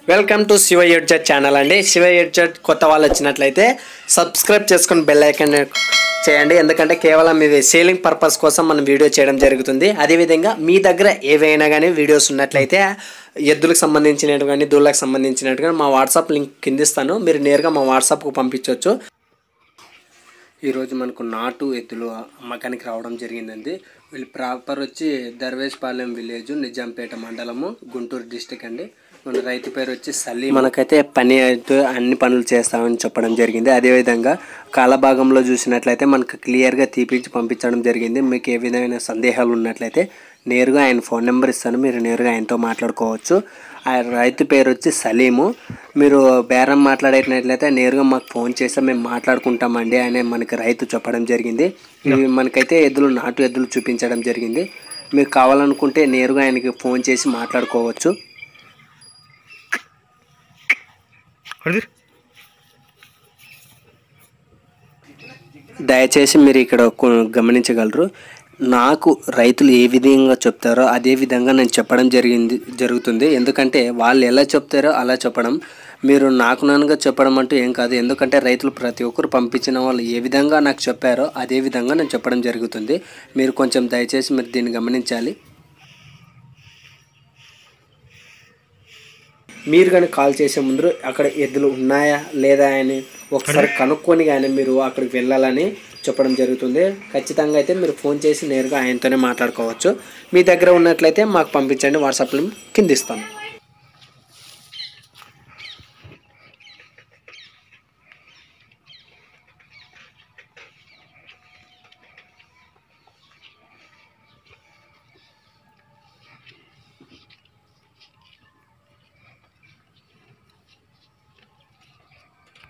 welcome to Shiva ఎడ్జెట్ channel అండి శివ ఎడ్జెట్ కొత్త వాళ్ళు వచ్చినట్లయితే సబ్స్క్రైబ్ చేసుకుని బెల్ ఐకాన్ చేయండి ఎందుకంటే కేవలం ఇది సేలింగ్ పర్పస్ కోసం మనం వీడియో చేయడం జరుగుతుంది అదేవిధంగా మీ దగ్గర ఏవైనా కానీ వీడియోస్ ఉన్నట్లయితే ఎద్దులకు సంబంధించినట్టు కానీ దూళ్ళకు సంబంధించినట్టు కానీ మా వాట్సాప్ లింక్ కింద ఇస్తాను మీరు నేరుగా మా వాట్సాప్కు పంపించవచ్చు ఈరోజు మనకు నాటు ఎద్దులు అమ్మకానికి రావడం జరిగిందండి వీళ్ళు ప్రాపర్ వచ్చి దర్వేష్పాలెం విలేజ్ నిజాంపేట మండలము గుంటూరు డిస్టిక్ అండి మన రైతు పేరు వచ్చి సలీం మనకైతే పని అయితే అన్ని పనులు చేస్తామని చెప్పడం జరిగింది అదేవిధంగా కాలభాగంలో చూసినట్లయితే మనకు క్లియర్గా తీపించి పంపించడం జరిగింది మీకు ఏ విధమైన సందేహాలు ఉన్నట్లయితే నేరుగా ఆయన ఫోన్ నెంబర్ ఇస్తాను మీరు నేరుగా ఆయనతో మాట్లాడుకోవచ్చు ఆ రైతు పేరు వచ్చి సలీము మీరు బేరం మాట్లాడేటట్లయితే నేరుగా మాకు ఫోన్ చేస్తే మేము మాట్లాడుకుంటామండి అని మనకి రైతు చెప్పడం జరిగింది ఇవి మనకైతే ఎద్దులు నాటు ఎద్దులు చూపించడం జరిగింది మీరు కావాలనుకుంటే నేరుగా ఆయనకి ఫోన్ చేసి మాట్లాడుకోవచ్చు దయచేసి మీరు ఇక్కడ కొ- గమనించగలరు నాకు రైతులు ఏ విధంగా చెప్తారో అదే విధంగా నేను చెప్పడం జరిగింది జరుగుతుంది ఎందుకంటే వాళ్ళు ఎలా చెప్తారో అలా చెప్పడం మీరు నాకు నానుగా చెప్పడం అంటూ ఏం కాదు ఎందుకంటే రైతులు ప్రతి ఒక్కరు పంపించిన వాళ్ళు ఏ విధంగా నాకు చెప్పారో అదే విధంగా నేను చెప్పడం జరుగుతుంది మీరు కొంచెం దయచేసి మీరు దీన్ని గమనించాలి మీరు కానీ కాల్ చేసే ముందు అక్కడ ఎద్దులు ఉన్నాయా లేదా అని ఒకసారి కనుక్కొని కానీ మీరు అక్కడికి వెళ్ళాలని చెప్పడం జరుగుతుంది ఖచ్చితంగా అయితే మీరు ఫోన్ చేసి నేరుగా ఆయనతోనే మాట్లాడుకోవచ్చు మీ దగ్గర ఉన్నట్లయితే మాకు పంపించండి వాట్సాప్లో కింద ఇస్తాను